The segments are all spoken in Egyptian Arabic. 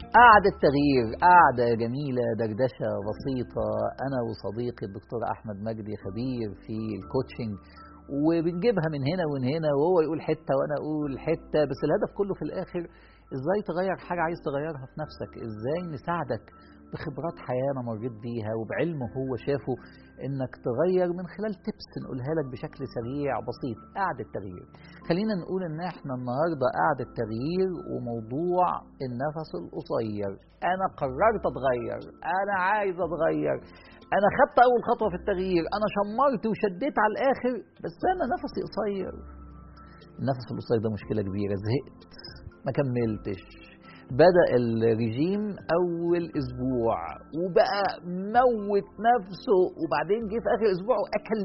قعدة تغيير قعدة جميلة دردشة بسيطة أنا وصديقي الدكتور أحمد مجدي خبير في الكوتشنج وبنجيبها من هنا ومن هنا وهو يقول حتة وأنا أقول حتة بس الهدف كله في الآخر إزاي تغير حاجة عايز تغيرها في نفسك إزاي نساعدك بخبرات حياة أنا مريت بيها وبعلم هو شافه إنك تغير من خلال تبس نقولها لك بشكل سريع بسيط قعدة تغيير خلينا نقول إن إحنا النهاردة قعدة تغيير وموضوع النفس القصير أنا قررت أتغير أنا عايز أتغير أنا خدت أول خطوة في التغيير أنا شمرت وشديت على الآخر بس أنا نفسي قصير النفس القصير ده مشكلة كبيرة زهقت ما كملتش بدأ الرجيم أول أسبوع وبقى موت نفسه وبعدين جه في آخر أسبوع وأكل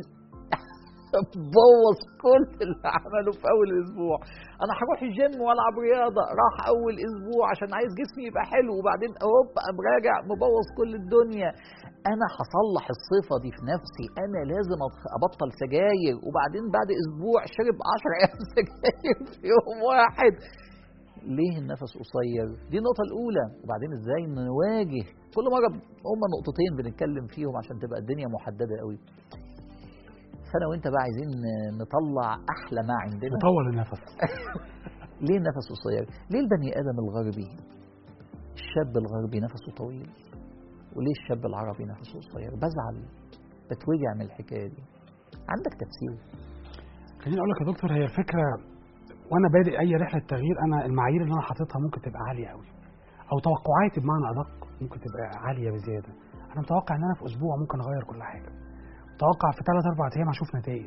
بوظ كل اللي عمله في أول أسبوع أنا هروح الجيم وألعب رياضة راح أول أسبوع عشان عايز جسمي يبقى حلو وبعدين أهوب قام راجع مبوظ كل الدنيا أنا هصلح الصفة دي في نفسي أنا لازم أبطل سجاير وبعدين بعد أسبوع شرب 10 أيام سجاير في يوم واحد ليه النفس قصير دي النقطة الأولى وبعدين إزاي نواجه كل مرة هما نقطتين بنتكلم فيهم عشان تبقى الدنيا محددة قوي فأنا وأنت بقى عايزين نطلع أحلى ما عندنا نطول النفس ليه النفس قصير ليه البني آدم الغربي الشاب الغربي نفسه طويل وليه الشاب العربي نفسه قصير بزعل بتوجع من الحكاية دي عندك تفسير خليني اقول لك يا دكتور هي الفكره وانا بادئ اي رحله تغيير انا المعايير اللي انا حاططها ممكن تبقى عاليه قوي او توقعاتي بمعنى ادق ممكن تبقى عاليه بزياده انا متوقع ان انا في اسبوع ممكن اغير كل حاجه متوقع في ثلاث اربع ايام هشوف نتائج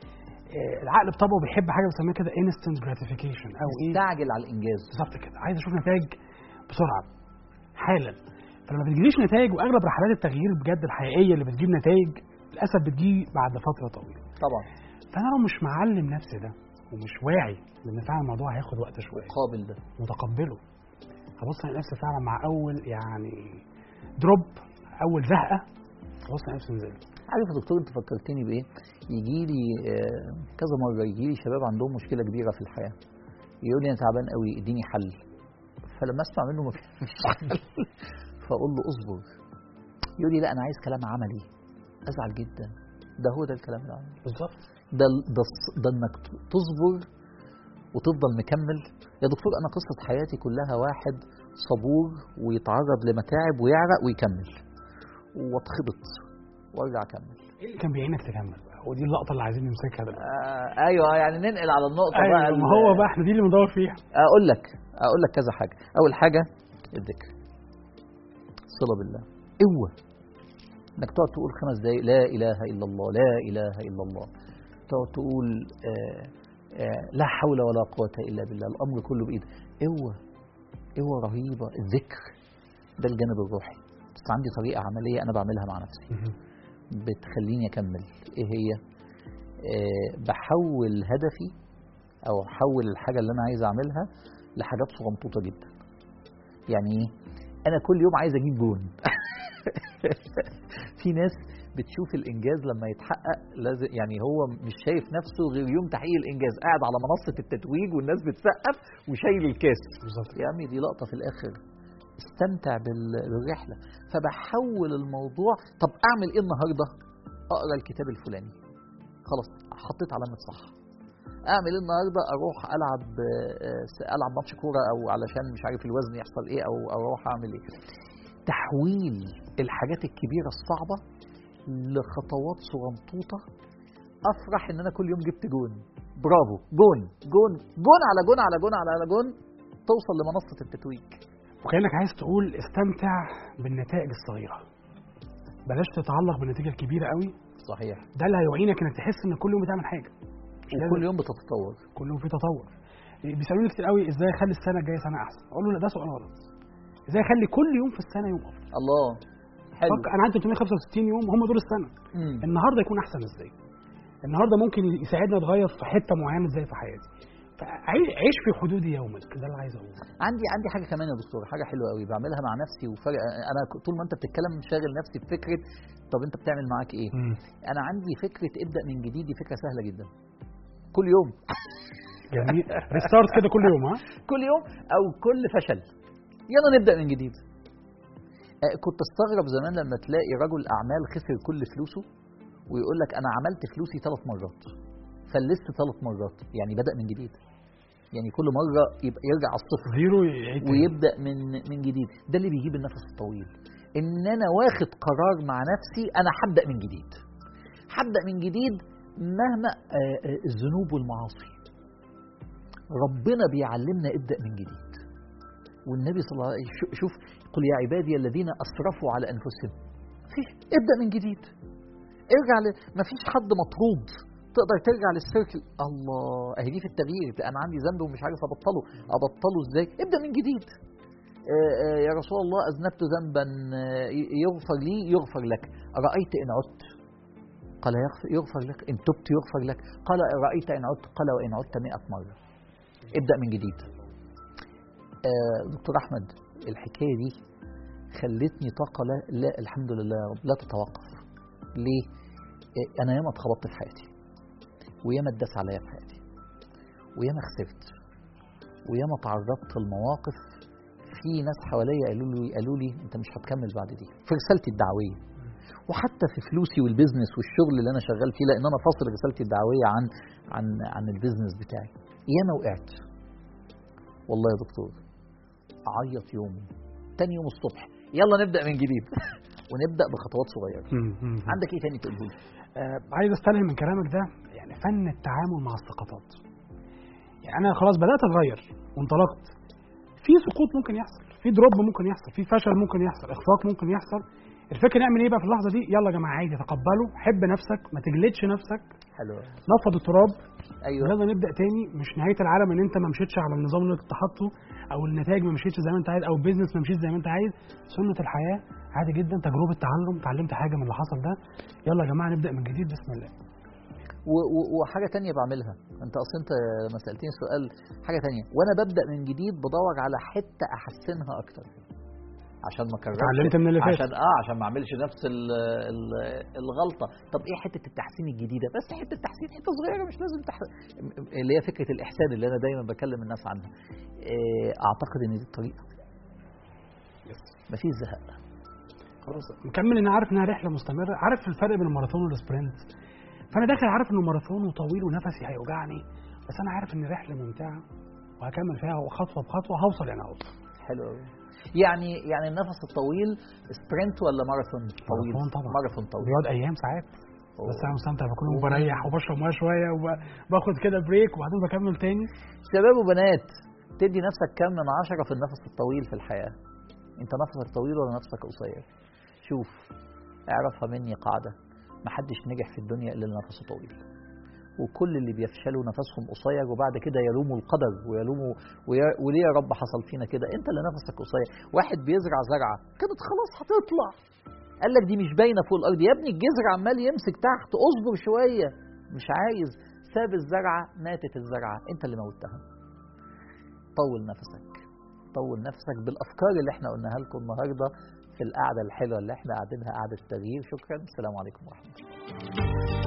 آه، العقل بطبعه بيحب حاجه بنسميها كده instant gratification او ايه استعجل على الإنجاز بالظبط كده عايز اشوف نتائج بسرعه حالا فلما بتجيليش نتائج واغلب رحلات التغيير بجد الحقيقيه اللي بتجيب نتائج للاسف بتجي بعد فتره طويله طبعا فانا لو مش معلم نفسي ده ومش واعي لان فعلا الموضوع هياخد وقت شويه قابل ده متقبله هبص على نفسي فعلا مع اول يعني دروب اول زهقه هبص على نفسي نزلت عارف يا دكتور انت فكرتني بايه يجي لي آه، كذا مره يجي لي شباب عندهم مشكله كبيره في الحياه يقول لي انا تعبان قوي اديني حل فلما اسمع منه ما فيش حل فاقول له اصبر يقول لي لا انا عايز كلام عملي ازعل جدا ده هو ده الكلام العملي بالظبط ده ده الص- ده انك تصبر وتفضل مكمل يا دكتور انا قصه حياتي كلها واحد صبور ويتعرض لمتاعب ويعرق ويكمل واتخبط وارجع اكمل ايه اللي كان بيعينك تكمل بقى ودي اللقطه اللي عايزين نمسكها دلوقتي آه ايوه يعني ننقل على النقطه بقى ايوه ما ال- هو بقى احنا دي اللي بندور فيها اقول لك اقول لك كذا حاجه اول حاجه الذكر الصله بالله قوه انك تقعد تقول خمس دقايق لا اله الا الله لا اله الا الله تقعد تقول آه آه لا حول ولا قوه الا بالله الامر كله بايد قوه قوه رهيبه الذكر ده الجانب الروحي بس عندي طريقه عمليه انا بعملها مع نفسي بتخليني اكمل ايه هي آه بحول هدفي او احول الحاجه اللي انا عايز اعملها لحاجات صغنطوطه جدا يعني ايه انا كل يوم عايز اجيب جون في ناس بتشوف الانجاز لما يتحقق لازم يعني هو مش شايف نفسه غير يوم تحقيق الانجاز قاعد على منصه التتويج والناس بتسقف وشايل الكاس بالظبط يا عمي دي لقطه في الاخر استمتع بال- بالرحله فبحول الموضوع طب اعمل ايه النهارده اقرا الكتاب الفلاني خلاص حطيت علامه صح اعمل ايه النهارده اروح العب آه، العب ماتش كوره او علشان مش عارف الوزن يحصل ايه او أو اروح اعمل ايه تحويل الحاجات الكبيره الصعبه لخطوات صغنطوطه افرح ان انا كل يوم جبت جون برافو جون جون جون على جون على جون على على جون توصل لمنصه التتويج وكانك عايز تقول استمتع بالنتائج الصغيره بلاش تتعلق بالنتيجه الكبيره قوي صحيح ده اللي هيعينك انك تحس ان كل يوم بتعمل حاجه مش لازم وكل يوم بتتطور كل يوم في تطور بيسالوني كتير قوي ازاي اخلي السنه الجايه سنه احسن اقول له لا ده سؤال غلط ازاي اخلي كل يوم في السنه يوم افضل الله حلو فك- انا عندي 365 يوم هم دول السنه مم. النهارده يكون احسن ازاي النهارده ممكن يساعدنا اتغير في حته معينه ازاي في حياتي فعي- عيش في حدود يومك ده اللي عايز اقوله عندي عندي حاجه كمان يا دكتور حاجه حلوه قوي بعملها مع نفسي وفرق انا ك- طول ما انت بتتكلم شاغل نفسي بفكره طب انت بتعمل معاك ايه انا عندي فكره ابدا من جديد دي فكره سهله جدا كل يوم جميل ريستارت كده كل يوم ها كل يوم او كل فشل يلا نبدا من جديد آه، كنت استغرب زمان لما تلاقي رجل اعمال خسر كل فلوسه ويقول لك انا عملت فلوسي ثلاث مرات فلست ثلاث مرات يعني بدا من جديد يعني كل مره يبقى يرجع على الصفر زيرو يعيد تاني. ويبدا من من جديد ده اللي بيجيب النفس الطويل ان انا واخد قرار مع نفسي انا هبدا من جديد هبدا من جديد مهما آه، آه، الذنوب والمعاصي ربنا بيعلمنا ابدا من جديد والنبي صلى الله عليه وسلم شوف قل يا عبادي الذين اسرفوا على انفسهم فيش ابدا من جديد ارجع ل... ما فيش حد مطرود تقدر ترجع للسيركل الله اهي دي في التغيير انا عندي ذنب ومش عارف ابطله ابطله ازاي ابدا من جديد آه، آه، يا رسول الله اذنبت ذنبا آه، يغفر لي يغفر لك ارايت ان عدت قال يغفر, يغفر لك ان تبت يغفر لك قال ارايت ان عدت قال وان عدت 100 مره ابدا من جديد آه، دكتور احمد الحكايه دي خلتني طاقه لا, لا الحمد لله يا رب لا تتوقف ليه آه، انا ياما اتخبطت في حياتي وياما اتداس عليا في حياتي وياما خسرت وياما تعرضت لمواقف في ناس حواليا قالوا لي قالوا لي انت مش هتكمل بعد دي في رسالتي الدعويه وحتى في فلوسي والبيزنس والشغل اللي انا شغال فيه لان انا فاصل رسالتي الدعويه عن عن عن البيزنس بتاعي ياما وقعت والله يا دكتور اعيط يوم تاني يوم الصبح يلا نبدا من جديد ونبدا بخطوات صغيره مم، مم. عندك ايه تاني تقوله لي آه عايز استلهم من كلامك ده يعني فن التعامل مع السقطات يعني انا خلاص بدات اتغير وانطلقت في سقوط ممكن يحصل في دروب ممكن يحصل في فشل ممكن يحصل اخفاق ممكن يحصل الفكره نعمل ايه بقى في اللحظه دي يلا يا جماعه عادي تقبله حب نفسك ما تجلدش نفسك حلو نفض التراب ايوه يلا نبدا تاني مش نهايه العالم ان انت ما مشيتش على النظام اللي انت حاطه او النتائج ما مشيتش زي ما انت عايز او البيزنس ما مشيتش زي ما انت عايز سنه الحياه عادي جدا تجربه تعلم اتعلمت حاجه من اللي حصل ده يلا يا جماعه نبدا من جديد بسم الله و- و- وحاجه تانية بعملها انت اصل انت لما سالتني سؤال حاجه تانية وانا ببدا من جديد بدور على حته احسنها اكتر عشان ما اكررش اتعلمت من اللي فات. عشان اه عشان ما اعملش نفس ال ال الغلطه طب ايه حته التحسين الجديده بس حته تحسين حته صغيره مش لازم تح... اللي هي فكره الاحسان اللي انا دايما بكلم الناس عنها إيه، اعتقد ان دي الطريقه مفيش زهق خلاص مكمل ان عارف انها رحله مستمره عارف الفرق بين الماراثون والسبرنت فانا داخل عارف انه ماراثون وطويل ونفسي هيوجعني بس انا عارف ان رحله ممتعه وهكمل فيها خطوه بخطوه هوصل يعني هوصل حلو قوي يعني يعني النفس الطويل سبرنت ولا ماراثون طويل ماراثون طبعا. ماراثون طويل بيقعد ايام ساعات أوه. بس انا مستمتع بكون بريح وبشرب ميه شويه وباخد كده بريك وبعدين بكمل تاني شباب وبنات تدي نفسك كم من عشرة في النفس الطويل في الحياة انت نفسك طويل ولا نفسك قصير شوف اعرفها مني قاعدة محدش نجح في الدنيا إلا اللي نفسه طويل وكل اللي بيفشلوا نفسهم قصير وبعد كده يلوموا القدر ويلوموا ويا- وليه يا رب حصل فينا كده انت اللي نفسك قصير واحد بيزرع زرعة كانت خلاص هتطلع قال لك دي مش باينة فوق الأرض يا ابني الجذر عمال يمسك تحت اصبر شوية مش عايز ساب الزرعة ماتت الزرعة انت اللي موتها طول نفسك طول نفسك بالافكار اللي احنا قلناها لكم النهارده في القعده الحلوه اللي احنا قاعدينها قعده تغيير شكرا السلام عليكم ورحمه الله